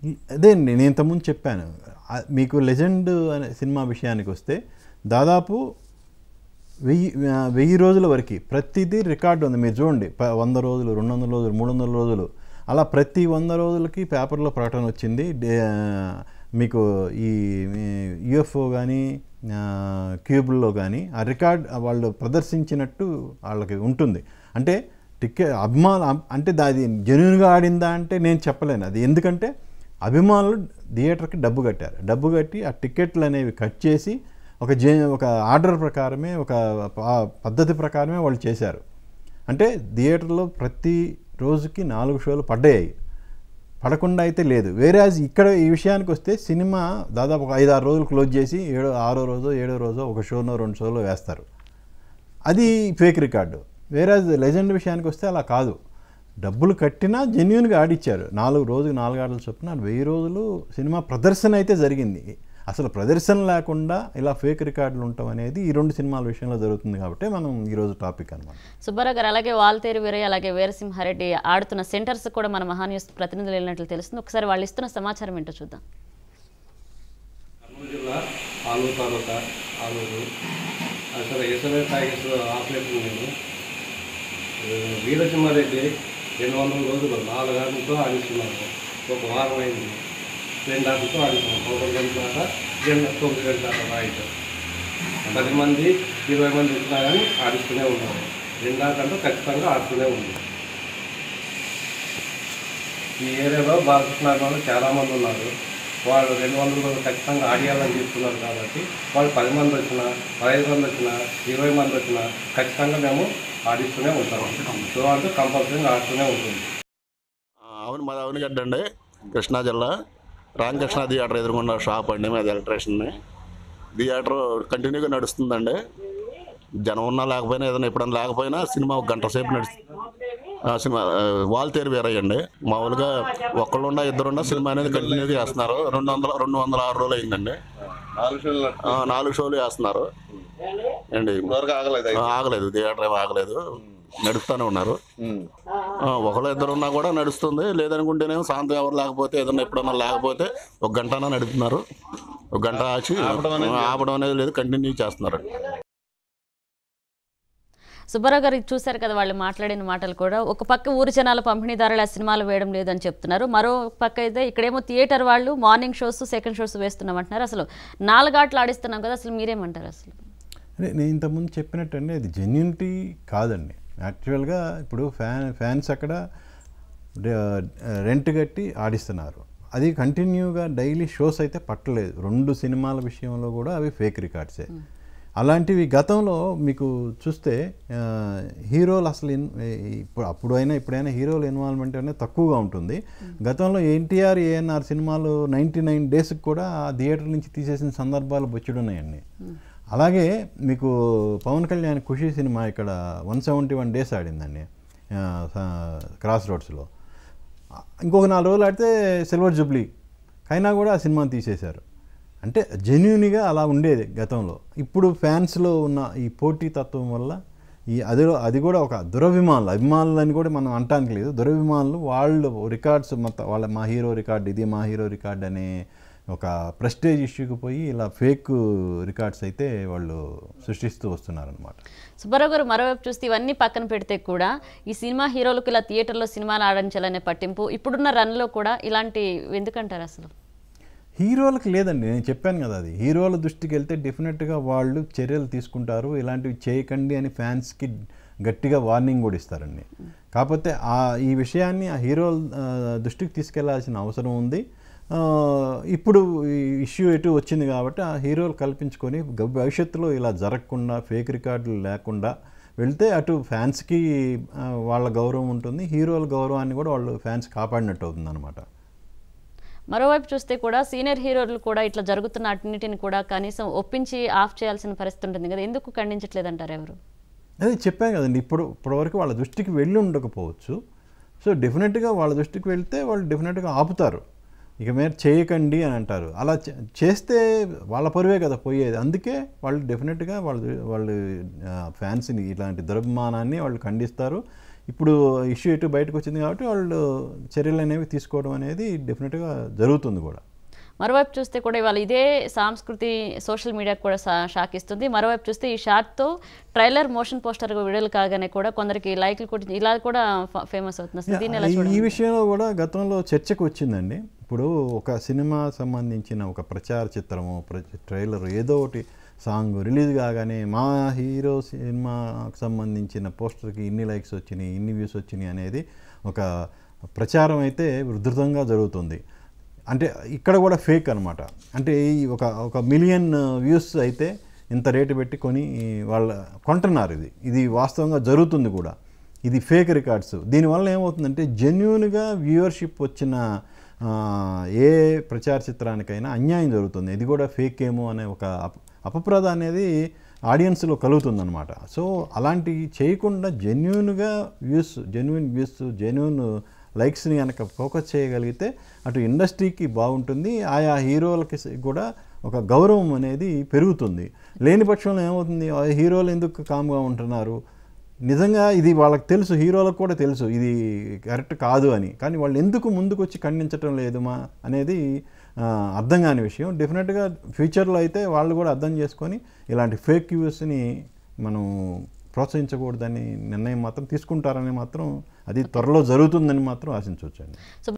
అదే అండి నేను ఇంతకుముందు చెప్పాను ఆ, మీకు లెజెండ్ అనే సినిమా విషయానికి వస్తే దాదాపు వెయ్యి ఆ, వెయ్యి రోజుల వరకు ప్రతిదీ రికార్డు ఉంది మీరు చూడండి ప- వంద రోజులు రెండు వందల రోజులు మూడు వందల రోజులు అలా ప్రతి వంద రోజులకి పేపర్లో ప్రకటన వచ్చింది డే- మీకు ఈ యుఎఫ్ఓ కానీ క్యూబుల్లో కానీ ఆ రికార్డ్ వాళ్ళు ప్రదర్శించినట్టు వాళ్ళకి ఉంటుంది అంటే టికెట్ అభిమానులు అంటే దాది జెన్యున్గా ఆడిందా అంటే నేను చెప్పలేను అది ఎందుకంటే అభిమానులు థియేటర్కి డబ్బు కట్టారు డబ్బు కట్టి ఆ టికెట్లు అనేవి కట్ చేసి ఒక జే ఒక ఆర్డర్ ప్రకారమే ఒక ప- పద్ధతి ప్రకారమే వాళ్ళు చేశారు అంటే థియేటర్లో ప్రతి రోజుకి నాలుగు షోలు పడ్డాయి పడకుండా అయితే లేదు వేరే ఇక్కడ ఈ విషయానికి వస్తే సినిమా దాదాపు ఒక ఐదు ఆరు రోజులు క్లోజ్ చేసి ఏడో ఆరో రోజు ఏడో రోజు ఒక షోనో రెండు షోలో వేస్తారు అది ఫేక్ రికార్డు వేరే లెజెండ్ విషయానికి వస్తే అలా కాదు డబ్బులు కట్టినా జెన్యున్గా ఆడిచ్చారు నాలుగు రోజులు నాలుగు ఆటలు చొప్పున వెయ్యి రోజులు సినిమా ప్రదర్శన అయితే జరిగింది అసలు ప్రదర్శన లేకుండా ఇలా ఫేక్ రికార్డులు ఉండటం అనేది ఈ రెండు సినిమాల విషయంలో జరుగుతుంది కాబట్టి మనం ఈరోజు టాపిక్ అనమాట సుబ్బారావు గారు అలాగే వాల్తేరు వీరయ్య అలాగే వీరసింహారెడ్డి ఆడుతున్న సెంటర్స్ కూడా మన మహాన్యూస్ ప్రతినిధులు వెళ్ళినట్లు తెలుస్తుంది ఒకసారి వాళ్ళు ఇస్తున్న సమాచారం ఏంటో చూద్దాం కర్నూలు జిల్లా ఆలూరు తాలూకా ఆలూరు అసలు ఎస్ఎల్ఏ టైగర్స్ ఆపరేటర్ నేను ఆ, వీరసింహారెడ్డి రెండు వందల రోజులు నాలుగు ఆటలతో ఆడిస్తున్నాను ఒక వారం అయింది రెండు ఆటలతో ఆడిస్తున్నాం పదకొండు గంటల దాకా రెండు తొమ్మిది గంటల దాకా రాయిట్ పది మంది ఇరవై మంది వచ్చినా కానీ ఆడిస్తూనే ఉన్నారు రెండు ఆటలు ఖచ్చితంగా ఆడుతూనే ఉంది ఈ ఏరియాలో బాలకృష్ణ అభిమానులు చాలామంది ఉన్నారు వాళ్ళు రెండు వందల రోజులు ఖచ్చితంగా ఆడియాలని చెప్తున్నారు కాబట్టి వాళ్ళు పది మంది వచ్చినా పదహైదు మంది వచ్చినా ఇరవై మంది వచ్చినా ఖచ్చితంగా మేము ఆడిస్తూనే ఉంటాం సో అంటే కంపల్సరీ ఆడుతూనే ఉంటుంది ఆ, అవును మాది అవునుగడ్డ అండి కృష్ణా జిల్లా రామకృష్ణ థియేటర్ ఎదురుగున్న షాప్ అండి మాది ఎలక్ట్రీషియన్ని థియేటర్ కంటిన్యూగా నడుస్తుందండి జనం ఉన్నా లేకపోయినా ఏదైనా ఎప్పుడైనా లేకపోయినా సినిమా ఒక గంట సేపు నడుస్తుంది సినిమా ఆ, వాల్తేరు వేరయ్యండి మామూలుగా ఒకళ్ళుండా ఇద్దరుండా సినిమా అనేది కంటిన్యూగా చేస్తున్నారు రెండు వందల రెండు వందల ఆరు రోజులు అయిందండి ఆ, నాలుగు షోలు వేస్తున్నారు అండి ఆ, ఆగలేదు థియేటర్ ఏం ఆగలేదు నడుస్తూనే ఉన్నారు ఆ, ఒకళ్ళు ఇద్దరు ఉన్నా కూడా నడుస్తుంది లేదనుకుంటేనేమో సాయంత్రం ఎవరు లేకపోతే ఏదన్నా ఎప్పుడన్నా లేకపోతే ఒక గంటనా నడుపుతున్నారు ఒక గంట ఆచి ఆపడం అనేది లేదు కంటిన్యూ చేస్తున్నారు సుబ్బారావు గారు ఇది చూశారు కదా వాళ్ళు మాట్లాడిన మాటలు కూడా ఒక పక్క ఊరి జనాలు పంపిణీదారులు ఆ సినిమాలు వేయడం లేదని చెప్తున్నారు మరో పక్క అయితే ఇక్కడేమో థియేటర్ వాళ్ళు మార్నింగ్ షోస్ సెకండ్ షోస్ వేస్తున్నామంటున్నారు అసలు నాలుగాట్లు ఆడిస్తున్నాం కదా అసలు మీరేమంటారు అసలు అదే నేను ఇంతకుముందు చెప్పినట్టండి అది జెన్యునిటీ కాదండి యాక్చువల్గా ఇప్పుడు ఫ్యాన్ ఫ్యాన్స్ అక్కడ రె- రెంట్ కట్టి ఆడిస్తున్నారు అది కంటిన్యూగా డైలీ షోస్ అయితే పట్టలేదు రెండు సినిమాల విషయంలో కూడా అవి ఫేక్ రికార్డ్సే అలాంటివి గతంలో మీకు చూస్తే ఆ, హీరోలు అసలు ఇన్ ఇప్పుడు అప్పుడైనా ఇప్పుడైనా హీరోల ఇన్వాల్వ్మెంట్ అనేది తక్కువగా ఉంటుంది గతంలో ఎన్టీఆర్ ఏఎన్ఆర్ సినిమాలు నైంటీ నైన్ డేస్కి కూడా ఆ థియేటర్ నుంచి తీసేసిన సందర్భాలు బొచ్చుడున్నాయండి అలాగే మీకు పవన్ కళ్యాణ్ ఖుషి సినిమా ఇక్కడ వన్ సెవెంటీ వన్ డేస్ ఆడిందండి ఆ, స- క్రాస్ రోడ్స్లో ఇంకొక నాలుగు రోజులు ఆడితే సిల్వర్ జూబ్లీ అయినా కూడా ఆ సినిమాని తీసేశారు అంటే జెన్యున్గా అలా ఉండేది గతంలో ఇప్పుడు ఫ్యాన్స్లో ఉన్న ఈ పోటీ తత్వం వల్ల ఈ అది అది కూడా ఒక దురభిమానులు అభిమానులు అని కూడా మనం అంటానికి లేదు దురభిమానులు వాళ్ళు రికార్డ్స్ మొత్తం వాళ్ళ మా హీరో రికార్డ్ ఇది మా హీరో రికార్డ్ అనే ఒక ప్రెస్టేజ్ ఇష్యూకి పోయి ఇలా ఫేక్ రికార్డ్స్ అయితే వాళ్ళు సృష్టిస్తూ వస్తున్నారనమాట సుబ్బారావు గారు మరోవైపు చూస్తే ఇవన్నీ పక్కన పెడితే కూడా ఈ సినిమా హీరోలకు ఇలా థియేటర్లో సినిమాలు ఆడించాలనే పట్టింపు ఇప్పుడున్న రన్లో కూడా ఇలాంటి ఎందుకంటారు అసలు హీరోలకు లేదండి నేను చెప్పాను కదా అది హీరోల దృష్టికి వెళ్తే డెఫినెట్గా వాళ్ళు చర్యలు తీసుకుంటారు ఇలాంటివి చేయకండి అని ఫ్యాన్స్కి గట్టిగా వార్నింగ్ కూడా ఇస్తారండి కాకపోతే ఆ ఈ విషయాన్ని ఆ హీరోల ఆ, దృష్టికి తీసుకెళ్లాల్సిన అవసరం ఉంది ఆ, ఇప్పుడు ఈ ఇష్యూ ఎటు వచ్చింది కాబట్టి ఆ హీరోలు కల్పించుకొని గ- భవిష్యత్తులో ఇలా జరగకుండా ఫేక్ రికార్డులు లేకుండా వెళ్తే అటు ఫ్యాన్స్కి ఆ, వాళ్ళ గౌరవం ఉంటుంది హీరోల గౌరవాన్ని కూడా వాళ్ళు ఫ్యాన్స్ కాపాడినట్టు అవుతుంది అనమాట మరోవైపు చూస్తే కూడా సీనియర్ హీరోలు కూడా ఇట్లా జరుగుతున్న అన్నిటిని కూడా కనీసం ఒప్పించి ఆఫ్ చేయాల్సిన పరిస్థితి ఉంటుంది కదా ఎందుకు ఖండించట్లేదంటారు ఎవరు అదే చెప్పాను కదండి ఇప్పుడు ఇప్పటివరకు వాళ్ళ దృష్టికి వెళ్ళి ఉండకపోవచ్చు సో డెఫినెట్గా వాళ్ళ దృష్టికి వెళ్తే వాళ్ళు డెఫినెట్గా ఆపుతారు ఇక మీరు చేయకండి అని అంటారు అలా చే- చేస్తే వాళ్ళ పరువే కదా పోయేది అందుకే వాళ్ళు డెఫినెట్గా వాళ్ళు వాళ్ళు ఫ్యాన్స్ని ఇలాంటి దురభిమానాన్ని వాళ్ళు ఖండిస్తారు ఇప్పుడు ఇష్యూ ఎటు బయటకు వచ్చింది కాబట్టి వాళ్ళు చర్యలు అనేవి తీసుకోవడం అనేది డెఫినెట్గా జరుగుతుంది కూడా మరోవైపు చూస్తే కూడా ఇవాళ ఇదే సాంస్కృతి సోషల్ మీడియాకు కూడా షా- షాక్ ఇస్తుంది మరోవైపు చూస్తే ఈ షార్ట్తో ట్రైలర్ మోషన్ పోస్టర్ విడుదల కాగానే కూడా కొందరికి లైక్లు కూడా ఇలా కూడా ఫేమస్ అవుతుంది అసలు దీన్ని ఎలా ఈ- ఈ చూడాలి విషయంలో కూడా గతంలో చర్చకు వచ్చిందండి ఇప్పుడు ఒక సినిమా సంబంధించిన ఒక ప్రచార చిత్రము ట్రైలర్ ఏదో ఒకటి సాంగ్ రిలీజ్ కాగానే మా హీరో సినిమాకు సంబంధించిన పోస్టర్కి ఇన్ని లైక్స్ వచ్చినాయి ఇన్ని వ్యూస్ వచ్చినాయి అనేది ఒక ప్రచారం అయితే ఉధృతంగా జరుగుతుంది అంటే ఇక్కడ కూడా ఫేక్ అనమాట అంటే ఈ ఒక ఒక మిలియన్ వ్యూస్ అయితే ఇంత రేటు పెట్టి కొని వాళ్ళ కొంటున్నారు ఇది ఇది వాస్తవంగా జరుగుతుంది కూడా ఇది ఫేక్ రికార్డ్స్ దీనివల్ల ఏమవుతుందంటే జెన్యున్గా వ్యూవర్షిప్ వచ్చిన ఆ, ఏ ప్రచార చిత్రానికైనా అన్యాయం జరుగుతుంది ఇది కూడా ఫేక్ ఏమో అనే ఒక అప అపప్రద అనేది ఆడియన్స్లో కలుగుతుందన్నమాట సో అలాంటివి చేయకుండా జెన్యున్గా వ్యూస్ జెన్యున్ వ్యూస్ జెన్యున్ లైక్స్ని కనుక ఫోకస్ చేయగలిగితే అటు ఇండస్ట్రీకి బాగుంటుంది ఆయా హీరోలకి స- కూడా ఒక గౌరవం అనేది పెరుగుతుంది లేని పక్షంలో ఏమవుతుంది ఆ హీరోలు ఎందుకు కామ్గా ఉంటున్నారు నిజంగా ఇది వాళ్ళకి తెలుసు హీరోలకు కూడా తెలుసు ఇది కరెక్ట్ కాదు అని కానీ వాళ్ళు ఎందుకు ముందుకు వచ్చి ఖండించటం లేదు మా అనేది ఆ, అర్థం కాని విషయం డెఫినెట్గా ఫ్యూచర్లో అయితే వాళ్ళు కూడా అర్థం చేసుకొని ఇలాంటి ఫేక్ వ్యూస్ని మనం ప్రోత్సహించకూడదని నిర్ణయం మాత్రం తీసుకుంటారని మాత్రం అది త్వరలో జరుగుతుందని మాత్రం ఆశించవచ్చండి సో